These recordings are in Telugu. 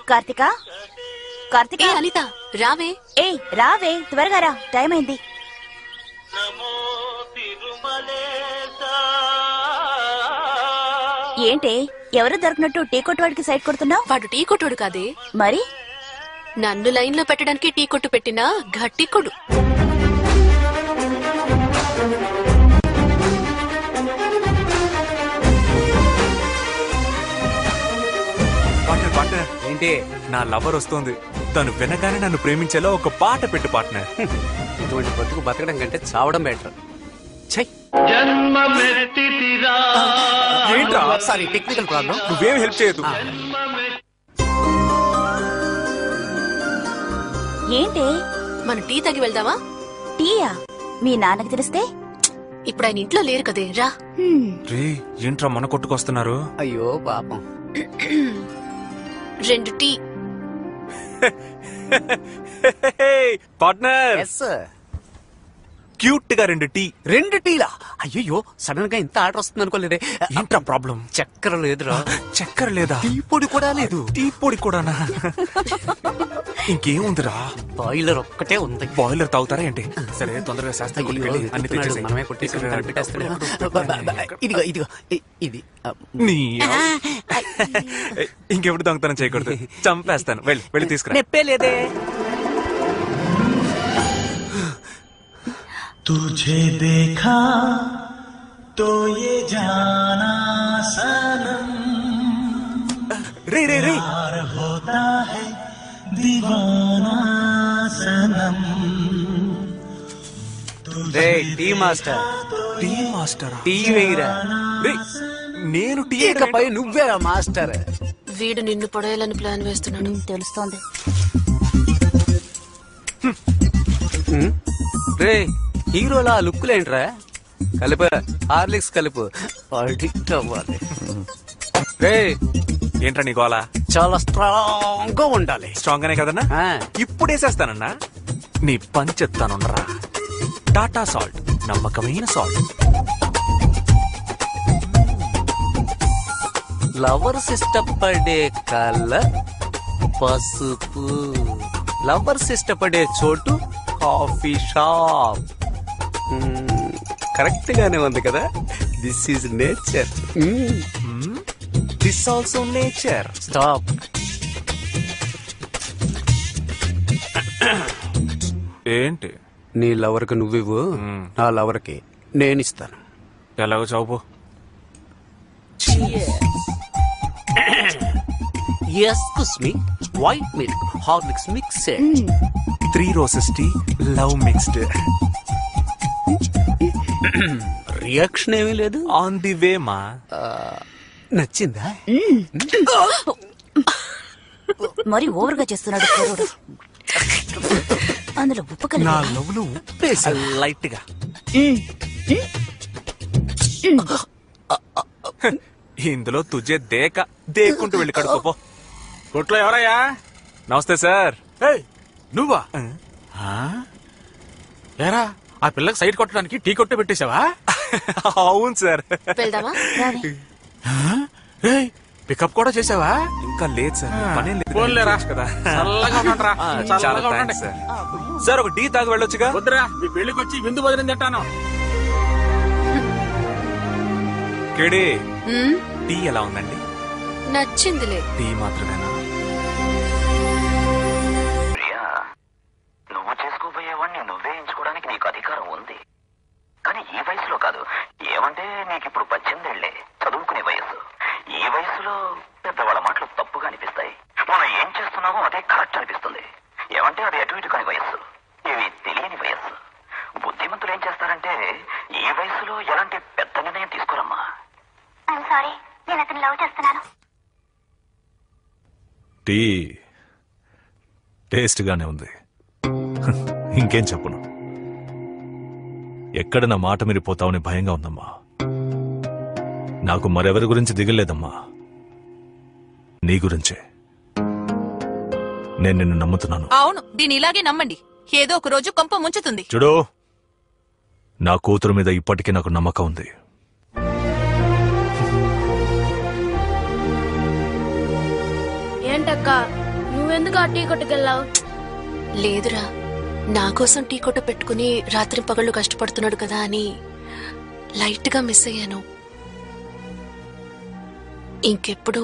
కార్తిక కార్తిక ఏ అనిత రావే ఏ రావే త్వరగా రా టైం అయింది ఏంటి ఎవరు దొరికినట్టు టీ కొట్టు వాడికి సైడ్ కొడుతున్నావు వాడు టీ కొట్టుడు కాదే మరి నన్ను లైన్ లో పెట్టడానికి టీ కొట్టు పెట్టినా గట్టి కొడు పార్ట్నర్ పార్ట్నర్ ఏంటి నా లవర్ వస్తోంది తను వినగానే నన్ను ప్రేమించేలా ఒక పాట పెట్టు పార్ట్నర్ ఇటువంటి బతుకు బతకడం కంటే చావడం బెటర్ ఛై ఏంట్రా సారీ టెక్నికల్ ప్రాబ్లం నువ్వేం హెల్ప్ చేయదు ఏంటి మనం టీ తాగి వెళ్దామా టీయా మీ నాన్నకి తెలిస్తే ఇప్పుడు ఆయన ఇంట్లో లేరు కదే రా హ్మ్, రే ఏంట్రా మన కొట్టుకొస్తున్నారు అయ్యో పాపం రెండు టీ పార్ట్నర్ ఎస్ క్యూట్ గా రెండు టీ రెండు టీలా అయ్యో సడన్ గా ఇంత ఆర్డర్ వస్తుంది అనుకోలేదే ఏంట్రా ప్రాబ్లం చక్కెర లేదురా చక్కెర లేదా టీ పొడి కూడా లేదు టీ పొడి కూడానా ఇంకేముందిరా బాయిలర్ ఒక్కటే ఉంది బాయిలర్ తాగుతారా ఏంటి సరే తొందరగా శాస్త్రి అయ్యో, గుడికి వెళ్ళి అన్ని వెతుకుతున్నాడు. తెచ్చేసేయ్. మనమే కొట్టేసి ఇక్కడ కనిపెట్టేస్తున్నాడు. ఇక్కడ బ- బ- బ- ఇదిగో ఇదిగో ఇ- ఇది ఆ, నీ ఇంకెప్పుడు దొంగతనం చేయకూడదు చంపేస్తాను వెళ్ళి వెళ్ళి తీసుకురా నెప్పే లేదే तुझे देखा तो ये जाना सनम రే రే రే प्यार होता है दीवाना सनम రే tea master tea master tea వేయరా నేను టీ ఇకపై నువ్వేరా మాస్టర్ వీడు నిన్ను పడేయాలని ప్లాన్ వేస్తున్నాడు తెలుస్తోంది రే హీరోలా లుక్కులేంట్రా కలుపు హార్లిక్స్ కలుపు అడిక్ట్ అవ్వాలి రే ఏంట్రా నీ గోలా చాలా స్ట్రాంగ్ గా ఉండాలి స్ట్రాంగ్ గానే కదన్నా ఆ, ఇప్పుడు వేసేస్తానన్నా నీ పంచెత్తానుండరా టాటా సాల్ట్ నమ్మకమైన సాల్ట్ లవర్స్ ఇష్టపడే కలర్ పసుపు లవర్స్ ఇష్టపడే చోటు కాఫీ షాప్ కరెక్ట్ గానే ఉంది కదా this is nature this also nature stop ఏంటి నీ లవర్కి నువ్వివ్వు మ్మ్. నా లవర్కి నేను ఇస్తాను ఎలాగో చౌపు excuse me white milk Horlicks mix three roses tea love mixed reaction ఏమీ లేదు ఆన్ ది వే మా నచ్చిందా మరి ఓవర్ గా చేస్తున్నాడు కుర్రోడు. అందులో ఉప్పు కలిపి నా లవ్ ను లైట్ గా ఇందులో తుజే దేక దేక్కుంటూ వెళ్ళి కడుకోపో కొట్లో ఎవరయ్యా నమస్తే సార్ ఏయ్, నువ్వా ఆ? ఏరా ఆ పిల్లకి సైడ్ కొట్టడానికి టీ కొట్టే పెట్టేశావా అవును సార్ వెళ్దామా రావే. ఏయ్, పికప్ కూడా చేసావా ఇంకా లేదు సార్ పనే లేదు పోన్లేరా. తెలుసు కదా చల్లగా ఉండండిరా. ఆ, చల్లగా చాలా ఉండండి. థ్యాంక్స్ సార్ సార్ ఒక టీ తాగి వెళ్ళొచ్చుగా వద్దురా మీ పెళ్లికి వచ్చి విందు భోజనం తింటాను కేడి ఉమ్, టీ ఎలా ఉందండి నచ్చిందిలే టీ మాత్రమేనా ప్రియా నువ్వు చేసుకోబోయేవాడిని నువ్వే ఎంచుకోవడానికి నీకు అధికారం ఉంది కానీ ఈ వయసులో కాదు ఏమంటే నీకు ఇప్పుడు పద్దెనిమిదేళ్లే చదువుకునే వయసు ఈ వయసులో పెద్దవాళ్ళ మాటలు తప్పుగా అనిపిస్తాయి మనం ఏం చేస్తున్నామో అదే కరెక్ట్ అనిపిస్తుంది ఏమంటే అది అటు ఇటు కాని వయస్సు ఇవి తెలియని వయస్సు బుద్ధిమంతులు ఏం చేస్తారంటే ఈ వయసులో ఎలాంటి పెద్ద నిర్ణయం తీసుకోరమ్మా ఐఎమ్ సారీ నేను అతను లవ్ చేస్తున్నాను టీ టేస్ట్గానే ఉంది ఇంకేం చెప్పను ఎక్కడ నా మాట మీరిపోతావని భయంగా ఉందమ్మా నాకు మరెవరి గురించి దిగలేదమ్మా నీ గురించే నేను నిన్ను నమ్ముతున్నాను అవును దీని ఇలాగే నమ్మండి ఏదో ఒక రోజు కొంప ముంచుతుంది చూడు నా కూతురు మీద ఇప్పటికీ నాకు నమ్మకం ఉంది ఏంటక్క నువ్వెందుకు ఆ టీ కొట్టుకెళ్ళావు లేదురా నా కోసం టీ కొట్టు పెట్టుకుని రాత్రి పగళ్ళు కష్టపడుతున్నాడు కదా అని లైట్ గా మిస్ అయ్యాను ఇంకెప్పుడు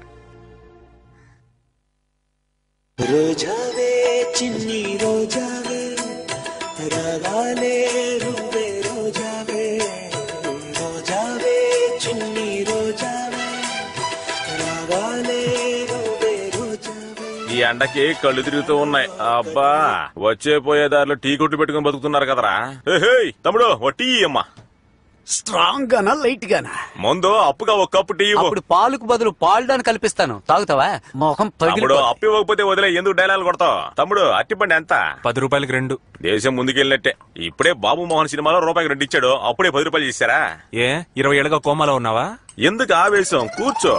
రోజావే చిన్ని రోజావే రాగాలే రువ్వే రోజావే రోజావే చిన్ని రోజావే రాగాలే రువ్వే రోజావే ఈ ఎండకి కళ్ళు తిరుగుతూ ఉన్నాయి అబ్బా వచ్చే పోయే దారిలో టీ కొట్టు పెట్టుకుని బతుకుతున్నారు కదరా ఏహేయ్, తమ్ముడు ఓ టీ అమ్మా స్ట్రాంగ్ గానా లైట్ గానా ముందు అప్పుగా ఒక కప్పు టీ ఇవ్వు. అప్పుడు పాలుకు బదులు పాల్డాన్ కల్పిస్తాను తాగుతావా మొహం తమ్ముడు అప్పు ఇవ్వకపోతే వదిలే ఎందుకు డైలాగ్ కొడతావు తమ్ముడు అట్టిపండి ఎంత పది రూపాయలకి రెండు దేశం ముందుకెళ్ళినట్టే ఇప్పుడే బాబు మోహన్ సినిమాలో రూపాయికి రెండు ఇచ్చాడు అప్పుడే పది రూపాయలు చేశారా ఏ ఇరవై ఏళ్ళగా కోమాలో ఉన్నావా ఎందుకు ఆవేశం కూర్చో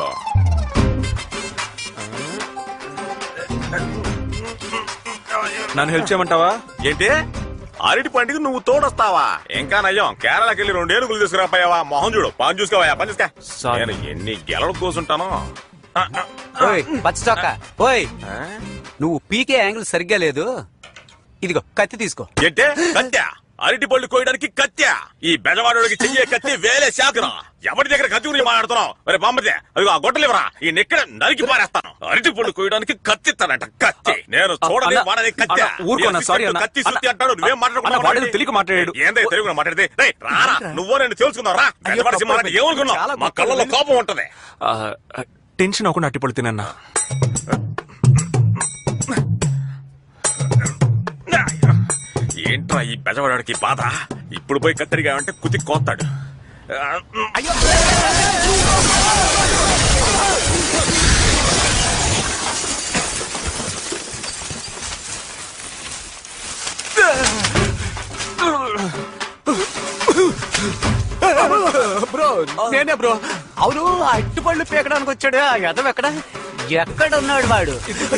నన్ను హెల్ప్ చేయమంటావా ఏంటి అరటి పండుగ నువ్వు తోడొస్తావా ఇంకా నయ్యం కేరళకి వెళ్ళి రెండు ఏనుగులు తీసుకురాపోయావా మొహం చూడు పని చూసుకోవా పని చూసుకో Sorry. నేను ఎన్ని గెలలు కూర్చుంటాను ఓయ్ పచ్చ చొక్క ఓయ్ నువ్వు పీకే యాంగిల్ సరిగ్గా లేదు ఇదిగో కత్తి తీసుకో ఏంటే కత్య అరటి పళ్ళు కోయడానికి కత్య ఈ బెజవాడోడికి చెయ్యే కత్తి వేలే శాఖరా ఎవరి దగ్గర కత్తి గురించి మాట్లాడుతున్నావు మరి బామ్మదే అదిగో ఆ గొట్టలివరా ఈ నెక్కడ నరికి పారేస్తాను అరటి పళ్ళు కోయడానికి కత్తి ఇస్తానంట కత్తి నేను చూడని అన్న, వాడని కత్తి అన్న, ఊరుకోనా, sorry అన్న. కత్తి సుత్తి అంటాడు నువ్వేం అన్న, వాడేదో తెలియక మాట్లాడాడు. ఏందే తెలుగు మాట్లాడితే రేయ్, రారా నువ్వో నేను తెలుసుకున్నావు రా బెజవాడ సింహాలని ఏమనుకున్నావు మా కళ్ళలో కోపం ఉంటది ఆ, ఆ, టెన్షన్ అవ్వకుండా అట్టిపళ్ళు తినన్నా ఏంట్రా ఈ బెజవాడికి బాధ ఇప్పుడు పోయి కత్తెరిగా అంటే కుతి కోస్తాడు బ్రో నేనే బ్రో అవును ఆ అట్టుపళ్ళు పీకడానికి వచ్చాడు ఆ ఎదవ ఎక్కడ ఎక్కడ ఉన్నాడు వాడు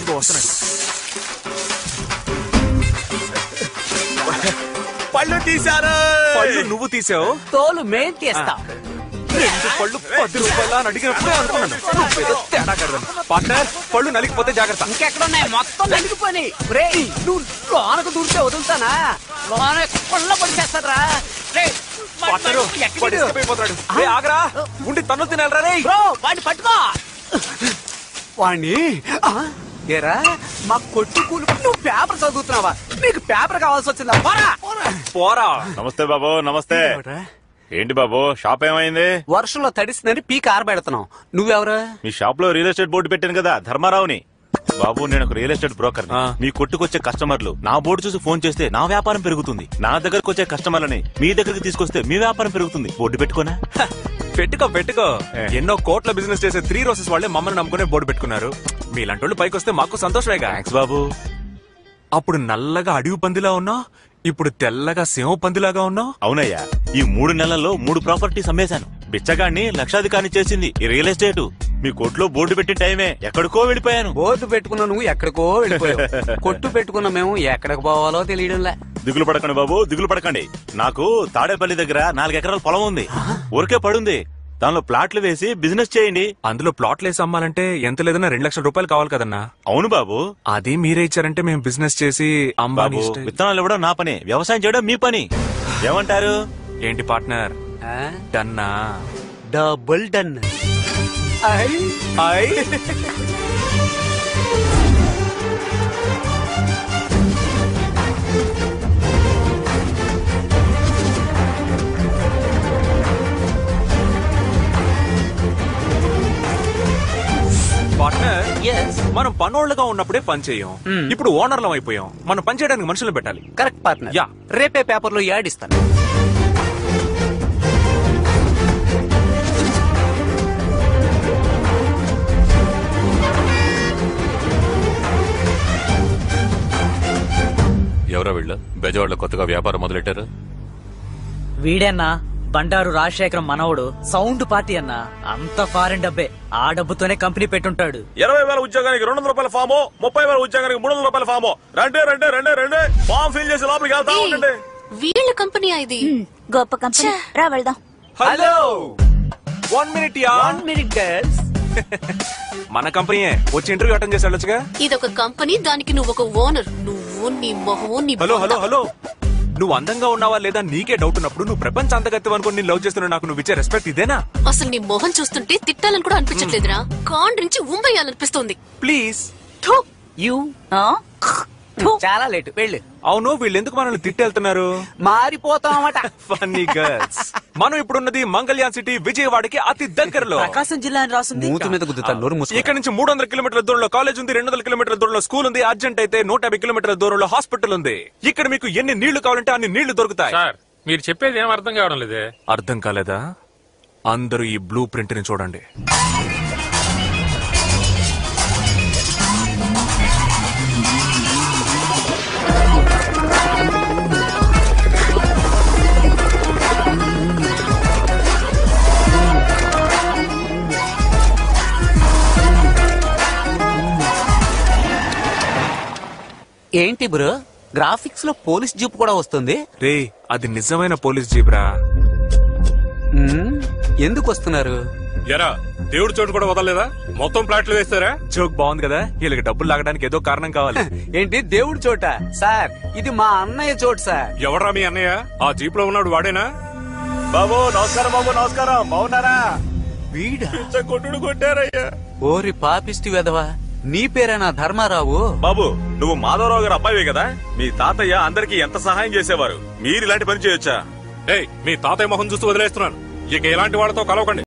పళ్ళు తీశారు పళ్ళు నువ్వు తీసావు తోలు మేం తీస్తాం రెండు పళ్ళు పది రూపాయలు అని అడిగినప్పుడే అనుకున్నాను నువ్వేదో తేడా కడదాను పార్ట్నర్ పళ్ళు నలిగిపోతే జాగ్రత్త ఇంకెక్కడున్నాయి మొత్తం నలిగిపోయి రే నువ్వు లోనకు దూరితే వదులుతానా లోన కొల్ల పడిచేస్తారా రే పార్ట్నరు వాడు escape అయిపోతాడు. రే, ఆగరా ఉండి తన్ను తినాలరా రే బ్రో వాడిని పట్టుకో వాణ్ణి ఆ, ఏరా మా కొట్టు కూలి నువ్వు పేపర్ చదువుతున్నావా నీకు పేపర్ కావాల్సి వచ్చిందా పోరా పోరా నమస్తే బాబు నమస్తే ఏంటి బాబు షాప్ ఏమైంది వర్షంలో తడిసిందని పీక ఆరబెడుతున్నావు నువ్వెవరు మీ షాప్ లో రియల్ ఎస్టేట్ బోర్డు పెట్టాను కదా ధర్మారావుని బాబు నేను ఒక రియల్ ఎస్టేట్ బ్రోకర్ ఆ. మీ కొట్టుకొచ్చే కస్టమర్లు నా బోర్డు చూసి ఫోన్ చేస్తే నా వ్యాపారం పెరుగుతుంది నా దగ్గరకు వచ్చే కస్టమర్లని మీ దగ్గరికి తీసుకొస్తే మీ వ్యాపారం పెరుగుతుంది బోర్డు పెట్టుకోనా పెట్టుకో పెట్టుకో ఏ. ఎన్నో కోట్ల బిజినెస్ చేసే త్రీ రోజెస్ వాళ్ళే మమ్మల్ని నమ్ముకునే బోర్డు పెట్టుకున్నారు మీలాంటి వాళ్ళు పైకి వస్తే మాకు సంతోషమేగా థ్యాంక్స్ బాబు అప్పుడు నల్లగా అడవి పందిలా ఉన్నావు ఇప్పుడు తెల్లగా సింహ పందిలాగా ఉన్నావు అవునయ్యా ఈ మూడు నెలల్లో మూడు ప్రాపర్టీస్ అమ్మేశాను బిచ్చగాడిని లక్షాధికారిని చేసింది ఈ రియల్ ఎస్టేట్ మీ కొట్లో బోర్డు పెట్టిన టైమే ఎక్కడికో వెళ్ళిపోయాను బోర్డు పెట్టుకున్న నువ్వు ఎక్కడికో వెళ్ళిపోయావు కొట్టు పెట్టుకున్న మేము ఎక్కడికి పోవాలో తెలియడంలే దిగులు పడకండి బాబు దిగులు పడకండి నాకు తాడేపల్లి దగ్గర నాలుగు ఎకరాల పొలం ఉంది ఊరికే పడుంది దానిలో ప్లాట్లు వేసి బిజినెస్ చేయండి అందులో ప్లాట్లు వేసి అమ్మాలంటే ఎంత లేదన్నా రెండు లక్షల రూపాయలు కావాలి కదన్నా అవును బాబు అది మీరే ఇచ్చారంటే మేము బిజినెస్ చేసి అంబానీ బాబు స్టైల్- విత్తనాలు ఇవ్వడం నా పని వ్యవసాయం చేయడం మీ పని ఏమంటారు ఏంటి పార్ట్నర్ ఆ? డన్నా double done aye aye partner మనం పనోళ్ళగా ఉన్నప్పుడే పని చేయం ఇప్పుడు ఓనర్లం అయిపోయాం మనం పని చేయడానికి మనుషులు పెట్టాలి కరెక్ట్ పార్ట్నర్ యా. రేపే పేపర్ లో యాడ్ ఇస్తాను ఎవరా వీళ్ళు బెజవాడలో కొత్తగా వ్యాపారం మొదలెట్టారు వీడేనా బండారు రాజశేఖరం మనవడు సౌండ్ పార్టీ అన్నా అంత ఫారెన్ డబ్బే ఆ డబ్బుతోనే కంపెనీ పెట్టుంటాడు ఇరవై వేల ఉద్యోగానికి రెండు వందల రూపాయల ఫాము ముప్పై వేల ఉద్యోగానికి మూడు వందల రూపాయల ఫాము రండి రండి రండి రండి ఫామ్ ఫిల్ చేసి లోపలికి వెళ్తా ఏయ్, ఉండండి వీళ్ళ కంపెనీ ఇది గొప్ప కంపెనీ రా వెళ్దాం hello one minute yeah one minute girls మన కంపెనీయే వచ్చి ఇంటర్వ్యూ అటెండ్ చేసి వెళ్ళొచ్చుగా ఇదొక కంపెనీ దానికి నువ్వు ఒక ఓనర్ నువ్వు నీ మొహము నీ హలో హలో బొంద. హలో నువ్వు అందంగా ఉన్నావా లేదా నీకే డౌట్ ఉన్నప్పుడు నువ్వు ప్రపంచ అందగత్యం అనుకుని నేను లవ్ చేస్తున్నా నాకు నువ్వు ఇచ్చే రెస్పెక్ట్ ఇదేనా అసలు నీ మొహం చూస్తుంటే తిట్టాలని కూడా అనిపించట్లేదురా కాండ్రించి ఉమ్మేయాలనిపిస్తోంది ప్లీజ్ యూ చాలా లేట్ వెళ్ళు అవును వీళ్ళు ఎందుకు మనల్ని తిట్టెళ్తున్నారు మారిపోతామట ఫన్నీ గర్ల్స్ మనం ఇప్పుడున్నది మంగళ్యాన్ సిటీ విజయవాడకి అతి దగ్గరలో ప్రకాశం జిల్లా అని రాసింది మూతి మీద గుద్దుతాను నోరు మూసుకో ఇక్కడ నుంచి మూడు వందల కిలోమీటర్ల దూరంలో కాలేజ్ ఉంది రెండు వందల కిలోమీటర్ల దూరంలో స్కూల్ ఉంది అర్జెంట్ అయితే నూట యాభై కిలోమీటర్ల దూరంలో హాస్పిటల్ ఉంది ఇక్కడ మీకు ఎన్ని నీళ్లు కావాలంటే అన్ని నీళ్లు దొరుకుతాయి సార్ మీరు చెప్పేది ఏం అర్థం కావడం లేదే అర్థం కాలేదా అందరూ ఈ బ్లూ ప్రింట్ ని చూడండి ఏంటి బ్రో గ్రాఫిక్స్ లో పోలీస్ జీప్ కూడా వస్తుంది రే అది నిజమైన పోలీస్ జీబ్రా మ్మ్, ఎందుకు వస్తున్నారు ఎరా దేవుడి చోటు కూడా వదలలేదా మొత్తం ప్లాట్లు వేస్తారా జోక్ బాగుంది కదా వీళ్ళకి డబ్బులు లాగడానికి ఏదో కారణం కావాలి ఏంటి దేవుడి చోట సార్ ఇది మా అన్నయ్య చోటు సార్ ఎవరా మీ అన్నయ్య ఆ జీప్ లో ఉన్నాడు వాడేనా బాబు నమస్కారం బాబు నమస్కారం బాగున్నారా వీడా కొట్టుడు కొట్టారయ్యా ఓరి పాపిష్టి వెధవా నీ పేరేనా ధర్మారావు బాబు నువ్వు మాధవరావు గారు అబ్బాయివే కదా మీ తాతయ్య అందరికి ఎంత సహాయం చేసేవారు మీరు ఇలాంటి పని చేయొచ్చా ఏయ్ మీ తాతయ్య మొహం చూస్తూ వదిలేస్తున్నాను ఇక ఎలాంటి వాళ్ళతో కలవకండి